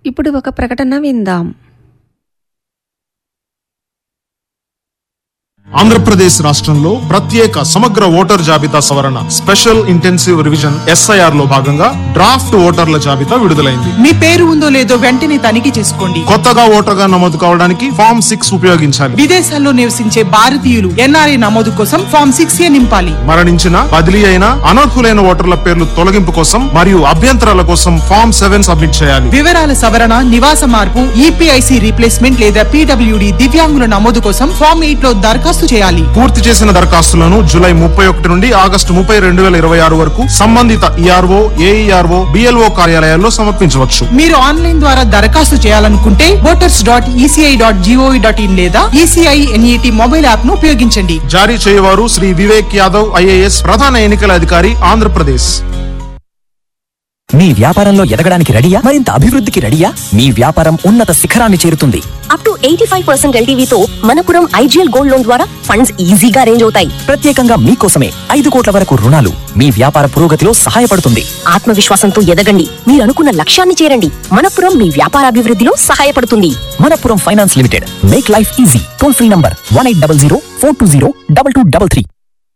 ఇప్పుడు ఒక ప్రకటన విందాం ఆంధ్రప్రదేశ్ రాష్ట్రంలో ప్రత్యేక సమగ్ర ఓటర్ జాబితా సవరణ స్పెషల్ ఇంటెన్సివ్ రివిజన్ ఎస్ఐఆర్ లో భాగంగా డ్రాఫ్ట్ ఓటర్ల జాబితా విడుదలైంది మీ పేరు ఉందో లేదో వెంటనే తనిఖీ చేసుకోండి కొత్తగా ఓటర్గా నమోదు కావడానికి ఫామ్ సిక్స్ ఉపయోగించాలి విదేశాల్లో నివసించే భారతీయులు ఎన్ఆర్ఐ నమోదు కోసం ఫామ్ సిక్స్ ఏ నింపాలి మరణించిన బదిలీ అయిన అనర్హులైన ఓటర్ల పేర్లు తొలగింపు కోసం మరియు అభ్యంతరాల కోసం ఫామ్ సెవెన్ సబ్మిట్ చేయాలి వివరాల సవరణ నివాస మార్పు ఈపీఐసి రీప్లేస్మెంట్ లేదా పీడబ్ల్యూడి దివ్యాంగుల నమోదు కోసం ఫామ్ ఎయిట్ లో దరఖాస్తు చేయాలి పూర్తి చేసిన దరఖాస్తులను జూలై ముప్పై ఒకటి నుండి ఆగస్టు ముప్పై రెండు వేల ఇరవై ఆరు వరకు సంబంధిత ఈఆర్ఓ ఏఈఆర్ఓ బిఎల్ఓ కార్యాలయాల్లో సమర్పించవచ్చు మీరు ఆన్లైన్ ద్వారా దరఖాస్తు చేయాలనుకుంటే voters dot ECI dot GOV dot in లేదా ఈసీఐ ఎన్ఈటి మొబైల్ యాప్ ను ఉపయోగించండి జారీ చేయవారు శ్రీ వివేక్ యాదవ్ ఐఏఎస్ ప్రధాన ఎన్నికల అధికారి ఆంధ్రప్రదేశ్ మీ వ్యాపారంలో ఎదగడానికి రెడీయా మరింత అభివృద్ధికి రెడీయా మీ వ్యాపారం ఉన్నత శిఖరాన్ని చేరుతుంది up to eighty five percent ఎల్టీవీతో మనపురం ఐజీఎల్ గోల్డ్ లోన్ ద్వారా ఫండ్స్ ఈజీగా అరేంజ్ అవుతాయి ప్రత్యేకంగా మీకోసమే ఐదు కోట్ల వరకు రుణాలు మీ వ్యాపార పురోగతిలో సహాయపడుతుంది ఆత్మవిశ్వాసంతో ఎదగండి మీరు అనుకున్న లక్ష్యాన్ని చేరండి మనపురం మీ వ్యాపారాభివృద్ధిలో సహాయపడుతుంది Manappuram finance limited make life easy toll free number one eight double zero four two zero double two double three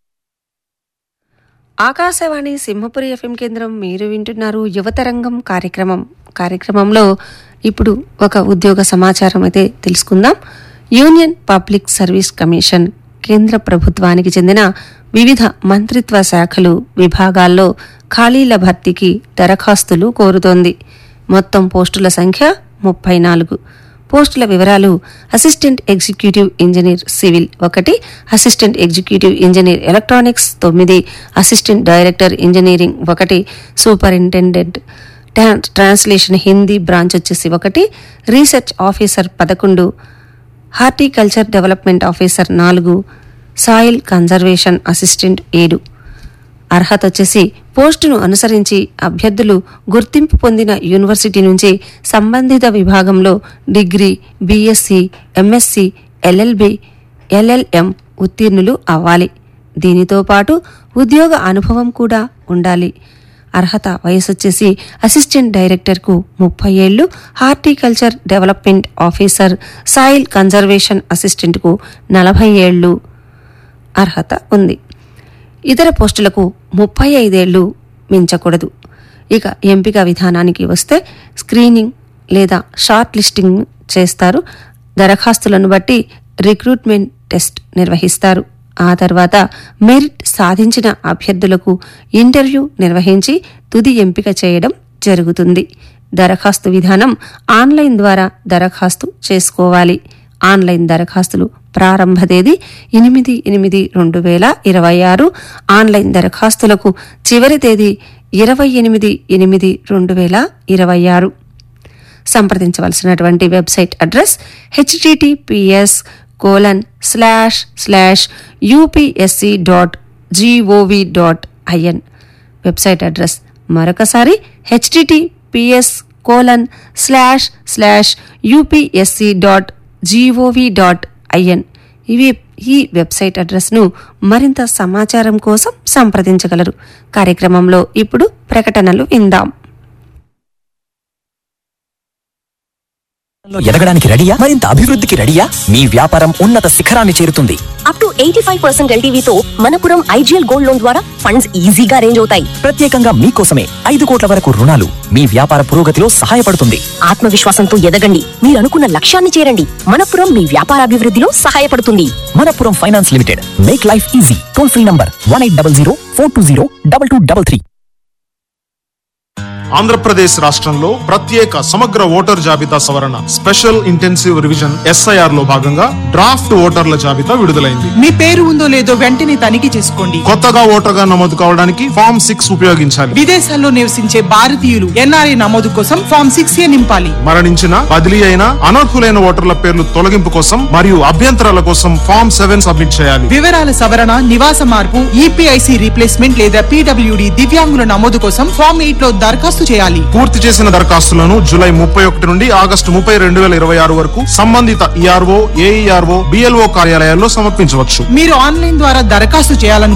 Akashvani Simhapuri FM కేంద్రం మీరు వింటున్నారు యువతరంగం కార్యక్రమం కార్యక్రమంలో ఇప్పుడు ఒక ఉద్యోగ సమాచారం అయితే తెలుసుకుందాం యూనియన్ పబ్లిక్ సర్వీస్ కమిషన్ కేంద్ర ప్రభుత్వానికి చెందిన వివిధ మంత్రిత్వ శాఖలు విభాగాల్లో ఖాళీల భర్తీకి దరఖాస్తులు కోరుతోంది మొత్తం పోస్టుల సంఖ్య ముప్పై నాలుగు పోస్టుల వివరాలు అసిస్టెంట్ ఎగ్జిక్యూటివ్ ఇంజనీర్ సివిల్ ఒకటి అసిస్టెంట్ ఎగ్జిక్యూటివ్ ఇంజనీర్ ఎలక్ట్రానిక్స్ తొమ్మిది అసిస్టెంట్ డైరెక్టర్ ఇంజనీరింగ్ ఒకటి superintendent tra- translation Hindi branch వచ్చేసి ఒకటి రీసెర్చ్ ఆఫీసర్ పదకొండు హార్టికల్చర్ డెవలప్మెంట్ ఆఫీసర్ నాలుగు సాయిల్ కన్జర్వేషన్ అసిస్టెంట్ ఏడు అర్హత వచ్చేసి పోస్టును అనుసరించి అభ్యర్థులు గుర్తింపు పొందిన యూనివర్సిటీ నుంచి సంబంధిత విభాగంలో degree BSc MSc LLB LLM ఉత్తీర్ణులు అవ్వాలి దీనితో పాటు ఉద్యోగ అనుభవం కూడా ఉండాలి అర్హత వయసు వచ్చేసి అసిస్టెంట్ డైరెక్టర్కు ముప్పై ఏళ్లు horticulture development officer soil conservation అసిస్టెంట్కు నలభై ఏళ్లు అర్హత ఉంది ఇతర పోస్టులకు ముప్పై ఐదేళ్లు మించకూడదు ఇక ఎంపిక విధానానికి వస్తే స్క్రీనింగ్ లేదా షార్ట్ లిస్టింగ్ చేస్తారు దరఖాస్తులను బట్టి రిక్రూట్మెంట్ టెస్ట్ నిర్వహిస్తారు ఆ తర్వాత మెరిట్ సాధించిన అభ్యర్థులకు ఇంటర్వ్యూ నిర్వహించి తుది ఎంపిక చేయడం జరుగుతుంది దరఖాస్తు విధానం ఆన్లైన్ ద్వారా దరఖాస్తు చేసుకోవాలి ఆన్లైన్ దరఖాస్తులు ప్రారంభ తేదీ ఎనిమిది ఎనిమిది రెండు వేల ఇరవై ఆరు ఆన్లైన్ దరఖాస్తులకు చివరి తేదీ ఇరవై ఎనిమిది ఎనిమిది రెండు వేల ఇరవై ఆరు సంప్రదించవలసినటువంటి website address HTTPS colon slash slash UPSC dot GOV dot IN website address మరొకసారి HTTPS colon slash slash UPSC dot GOV dot IN ఇవి ఈ వెబ్సైట్ అడ్రస్ను మరింత సమాచారం కోసం సంప్రదించగలరు కార్యక్రమంలో ఇప్పుడు ప్రకటనలు విందాం లో ఎదగడానికి రెడీయా మరింత అభివృద్ధికి రెడీయా మీ వ్యాపారం ఉన్నత శిఖరాన్ని చేరుతుంది up to eighty five percent ఎల్టీవీతో మనపురం ఐజీఎల్ గోల్డ్ లోన్ ద్వారా ఫండ్స్ ఈజీగా అరేంజ్ అవుతాయి ప్రత్యేకంగా మీకోసమే ఐదు కోట్ల వరకు రుణాలు మీ వ్యాపార పురోగతిలో సహాయపడుతుంది ఆత్మవిశ్వాసంతో ఎదగండి మీరు అనుకున్న లక్ష్యాన్ని చేరండి మనపురం మీ వ్యాపారాభివృద్ధిలో సహాయపడుతుంది Manappuram finance limited make life easy toll free number one eight double zero four two zero double two double three Andhra Pradesh రాష్ట్రంలో ప్రత్యేక సమగ్ర ఓటర్ జాబితా సవరణ స్పెషల్ ఇంటెన్సివ్ రివిజన్ ఎస్ఐఆర్ లో భాగంగా డ్రాఫ్ట్ ఓటర్ల జాబితా విడుదలైంది మీ పేరు ఉందో లేదో వెంటనే తనిఖీ చేసుకోండి కొత్తగా ఓటర్గా నమోదు కావడానికి ఫామ్ సిక్స్ ఉపయోగించాలి విదేశాల్లో నివసించే భారతీయులు ఎన్ఆర్ఐ నమోదు కోసం ఫామ్ సిక్స్ ఏ నింపాలి మరణించిన బదిలీ అయిన అనర్హులైన ఓటర్ల పేర్లు తొలగింపు కోసం మరియు అభ్యంతరాల కోసం ఫామ్ సెవెన్ సబ్మిట్ చేయాలి వివరాల సవరణ నివాస మార్పు ఈపీఐసి రీప్లేస్మెంట్ లేదా పీడబ్ల్యూడి దివ్యాంగుల నమోదు కోసం ఫామ్ ఎయిట్ లో దరఖాస్తు చేయాలి పూర్తి చేసిన దరఖాస్తులను జూలై ముప్పై ఒకటి నుండి ఆగస్టు ముప్పై రెండు వేల ఇరవై ఆరు వరకు సంబంధిత ఈఆర్ఓ ఏఈఆర్ఓ బిఎల్ఓ కార్యాలయాల్లో సమర్పించవచ్చు మీరు ఆన్లైన్ ద్వారా దరఖాస్తు చేయాలను